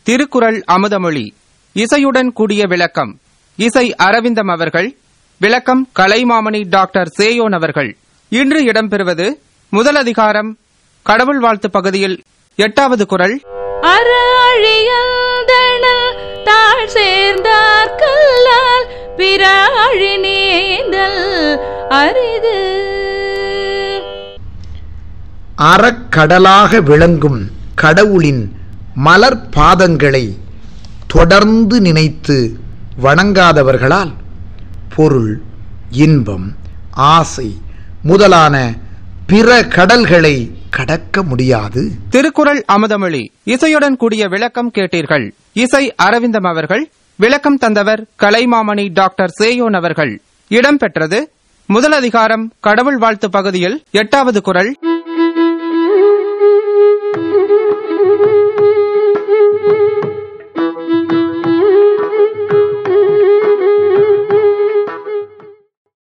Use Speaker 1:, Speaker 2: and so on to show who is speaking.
Speaker 1: திருக்குறள் அமுதமொழி இசையுடன் கூடிய விளக்கம் இசை அரவிந்தம் அவர்கள் விளக்கம் கலைமாமணி டாக்டர் சேயோன் அவர்கள் இன்று இடம்பெறுவது முதல் அதிகாரம் கடவுள் வாழ்த்து பகுதியில் எட்டாவது குரல்
Speaker 2: அற அழியந்தனல் தாழ் சேர்ந்தார் கல்லால் பிற அழிநேந்தல் அரிது
Speaker 3: அறக்கடலாக விளங்கும் கடவுளின் மலர் பாதங்களை தொடர்ந்து நினைத்து வணங்காதவர்களால் பொருள் இன்பம் ஆசை முதலான பிற கடல்களை கடக்க முடியாது
Speaker 1: திருக்குறள் அமுதமொழி இசையுடன் கூடிய விளக்கம் கேட்டீர்கள் இசை அரவிந்தம் அவர்கள் விளக்கம் தந்தவர் கலைமாமணி டாக்டர் சேயோன் அவர்கள் இடம்பெற்றது முதல் அதிகாரம் கடவுள் வாழ்த்து பகுதியில் எட்டாவது குரல்